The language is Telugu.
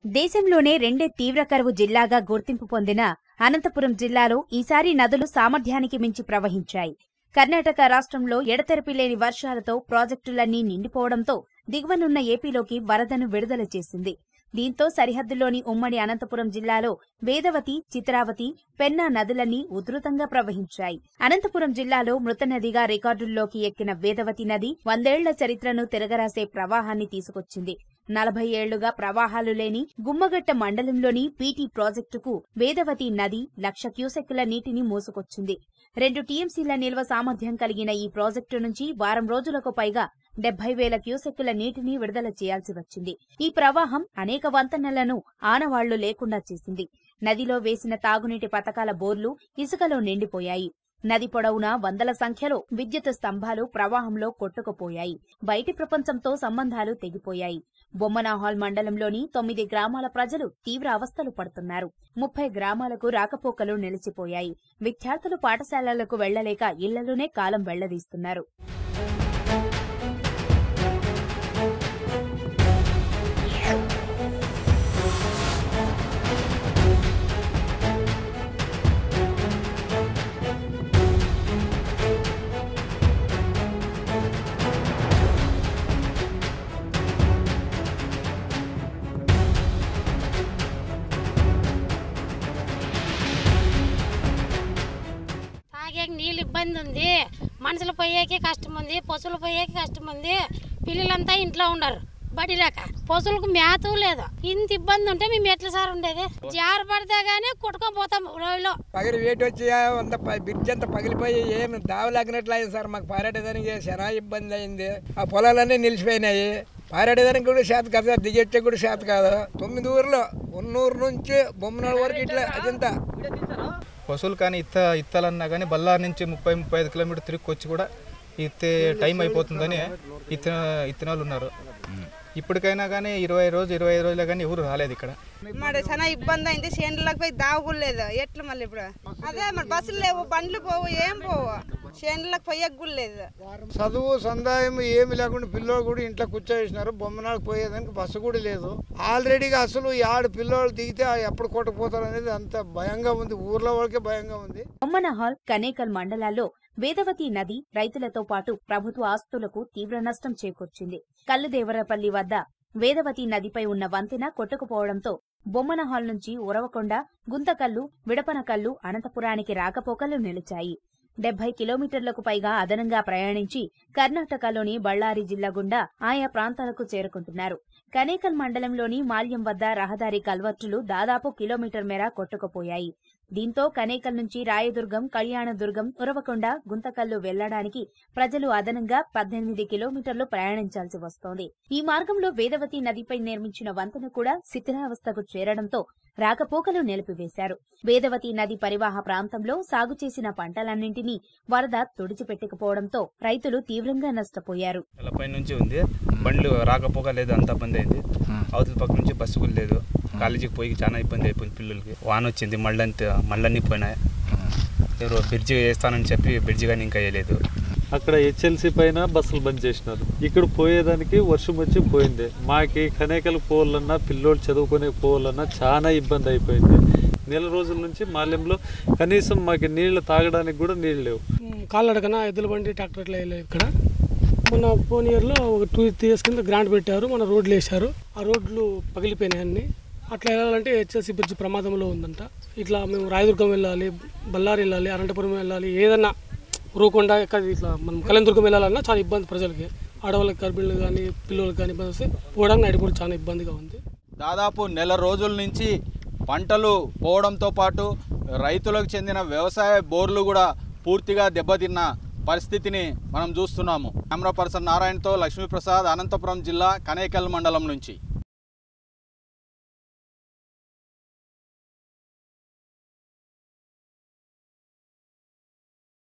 దేశంలోనే రెండే తీవ్ర కరువు జిల్లాగా గుర్తింపు పొందిన అనంతపురం జిల్లాలో ఈసారి నదులు సామర్థ్యానికి మించి ప్రవహించాయి కర్ణాటక రాష్ట్రంలో ఎడతెరపి లేని వర్షాలతో ప్రాజెక్టులన్నీ నిండిపోవడంతో దిగువనున్న ఏపీలోకి వరదను విడుదల చేసింది దీంతో సరిహద్దులోని ఉమ్మడి అనంతపురం జిల్లాలో వేదవతి చిత్రావతి పెన్నా నదులన్నీ ఉధృతంగా ప్రవహించాయి అనంతపురం జిల్లాలో మృత నదిగా రికార్డుల్లోకి ఎక్కిన వేదవతి నది వందేళ్ల చరిత్రను తిరగరాసే ప్రవాహాన్ని తీసుకొచ్చింది నలభై ఏళ్లుగా ప్రవాహాలు లేని గుమ్మగట్ట మండలంలోని పీటీ ప్రాజెక్టుకు వేదవతి నది లక్ష క్యూసెక్కుల నీటిని మోసుకొచ్చింది రెండు టీఎంసీల నిల్వ సామర్థ్యం కలిగిన ఈ ప్రాజెక్టు నుంచి వారం రోజులకు పైగా డెబ్బై వేల క్యూసెక్కుల నీటిని విడుదల చేయాల్సి వచ్చింది ఈ ప్రవాహం అనేక వంతెనలను ఆనవాళ్లు లేకుండా చేసింది నదిలో వేసిన తాగునీటి పథకాల బోర్లు ఇసుకలో నిండిపోయాయి నది పొడవునా వందల సంఖ్యలో విద్యుత్ స్తంభాలు ప్రవాహంలో కొట్టుకుపోయాయి బయటి ప్రపంచంతో సంబంధాలు తెగిపోయాయి బొమ్మనాహాల్ మండలంలోని తొమ్మిది గ్రామాల ప్రజలు తీవ్ర అవస్థలు పడుతున్నారు ముప్పై గ్రామాలకు రాకపోకలు నిలిచిపోయాయి విద్యార్థులు పాఠశాలలకు వెళ్లలేక ఇళ్లలోనే కాలం వెళ్లదీస్తున్నారు తాగే నీళ్ళు ఇబ్బంది ఉంది మనుషులు పోయేకి కష్టం ఉంది పశువులు పోయేకి కష్టం ఉంది పిల్లలంతా ఇంట్లో ఉండరు బడి లేక పశువులకు మేత లేదు ఇంత ఇబ్బంది ఉంటే మేము ఎట్లా సార్ ఉండేది జార పడితే గానీ కొట్టుకొని పోతాం రోజులో పగిలి వేటి వచ్చి అంత ప- బ్రిడ్జ్ అంతా పగిలిపోయి ఏమి దావలాగినట్లు అయింది సార్ మాకు పారాడేదానికి చాలా ఇబ్బంది అయింది ఆ పొలాలన్నీ నిలిచిపోయినాయి పారాడేదానికి కూడా శాత కాదు సార్ దిగెట్టే కూడా శాత కాదు తొమ్మిది ఊర్లో ఉన్నూరు నుంచి బొమ్మనాడు వరకు ఇట్లా అదంతా పశువులు కానీ ఇత్త ఇత్తాలన్నా కానీ బళ్ళారి నుంచి ముప్పై ముప్పై ఐదు కిలోమీటర్ తిరిగి వచ్చి కూడా ఇత్తే టైం అయిపోతుందని ఇత్త ఇత్తనాలు ఉన్నారు ఇప్పటికైనా కానీ ఇరవై రోజు ఇరవై ఐదు రోజులు కానీ ఎవరు రాలేదు ఇక్కడ మరి చాలా ఇబ్బంది అయింది చేనులకు పోయి దావకూడలేదు ఎట్లా మళ్ళీ ఇప్పుడు అదే మరి బస్సులు లేవు బండ్లు పోవు ఏం పోవు చేనులకు పోయకు లేదు చదువు సందాయం ఏమి లేకుండా పిల్లోడు కూడా ఇంట్లో కూర్చోవేసినారు బొమ్మనాడు పోయేదానికి బస్సు కూడా లేదు ఆల్రెడీగా అసలు ఈ ఆడు పిల్లోళ్ళు దిగితే ఆ ఎప్పుడు కొట్టపోతారు అనేది అంత భయంగా ఉంది ఊర్లో వాళ్ళకే భయంగా ఉంది బొమ్మనహాల్ కనేకల్ మండలాల్లో వేదవతి నది రైతులతో పాటు ప్రభుత్వ ఆస్తులకు తీవ్ర నష్టం చేకూర్చింది కల్లుదేవరపల్లి వద్ద వేదవతి నదిపై ఉన్న వంతెన కొట్టుకుపోవడంతో బొమ్మనహాల్ నుంచి ఉరవకొండ గుంతకల్లు విడపనకల్లు అనంతపురానికి రాకపోకలు నిలిచాయి డెబ్బై కిలోమీటర్లకు పైగా అదనంగా ప్రయాణించి కర్ణాటకలోని బళ్ళారి జిల్లా గుండా ఆయా ప్రాంతాలకు చేరుకుంటున్నారు కనేకల్ మండలంలోని మాల్యం వద్ద రహదారి కల్వర్టులు దాదాపు కిలోమీటర్ మేర కొట్టుకుపోయాయి దీంతో కనేకల్ నుంచి రాయదుర్గం కళ్యాణదుర్గం ఉరవకొండ గుంతకల్లు వెళ్లడానికి ప్రజలు అదనంగా పద్దెనిమిది కిలోమీటర్లు ప్రయాణించాల్సి వస్తోంది ఈ మార్గంలో వేదవతి నదిపై నిర్మించిన వంతెన కూడా శిథిలావస్థకు చేరడంతో రాకపోకలు నిలిపివేశారు వేదవతి నది పరివాహ ప్రాంతంలో సాగు చేసిన పంటలన్నింటినీ వరద తుడిచిపెట్టకపోవడంతో రైతులు తీవ్రంగా నష్టపోయారు పై నుంచి ఉంది బండ్లు రాకపోక లేదు అంతా బంద్ అయింది అవతల పక్క నుంచి బస్సు కూడా లేదు కాలేజీకి పోయి చాలా ఇబ్బంది అయిపోయింది పిల్లలకి వాన వచ్చింది మళ్ళంతా మళ్ళన్నీ పోయినాయి ఎవరు బ్రిడ్జి వేస్తానని చెప్పి బ్రిడ్జి కానీ ఇంకా వేయలేదు అక్కడ హెచ్ఎల్సి పైన బస్సులు బంద్ చేసినారు ఇక్కడ పోయేదానికి వర్షం వచ్చి పోయింది మాకి కనేకలు పోవాలన్నా పిల్లోళ్ళు చదువుకునే పోవాలన్నా చాలా ఇబ్బంది అయిపోయింది నెల రోజుల నుంచి మాల్యంలో కనీసం మాకు నీళ్లు తాగడానికి కూడా నీళ్ళు లేవు కాళ్ళడకన ఎద్దుల బండి ట్రాక్టర్ ఇట్లా వెళ్ళేది ఇక్కడ మొన్న పోన్ ఇయర్లో ఒక టూ త్రీ ఇయర్స్ కింద గ్రాంట్ పెట్టారు మన రోడ్లు వేశారు ఆ రోడ్లు పగిలిపోయినాయి అన్ని అట్లా వెళ్ళాలంటే హెచ్ఎస్సి బ్రిడ్జ్ ప్రమాదంలో ఉందంట ఇట్లా మేము రాయదుర్గం వెళ్ళాలి బళ్ళారి వెళ్ళాలి అనంతపురం వెళ్ళాలి ఏదన్నా రూకొండ ఎక్కడ ఇట్లా మనం కళ్యాణదుర్గం వెళ్ళాలన్నా చాలా ఇబ్బంది ప్రజలకి ఆడవాళ్ళకి గర్భిణులు కానీ పిల్లలకి కానీ ఇబ్బంది వస్తే పోవడానికి నైట్ కూడా చాలా ఇబ్బందిగా ఉంది దాదాపు నెల రోజుల నుంచి పంటలు పోవడంతో పాటు రైతులకు చెందిన వ్యవసాయ బోర్లు కూడా పూర్తిగా దెబ్బతిన్న పరిస్థితిని మనం చూస్తున్నాము కెమెరా పర్సన్ నారాయణతో లక్ష్మీప్రసాద్ అనంతపురం జిల్లా కనేకల్ మండలం నుంచి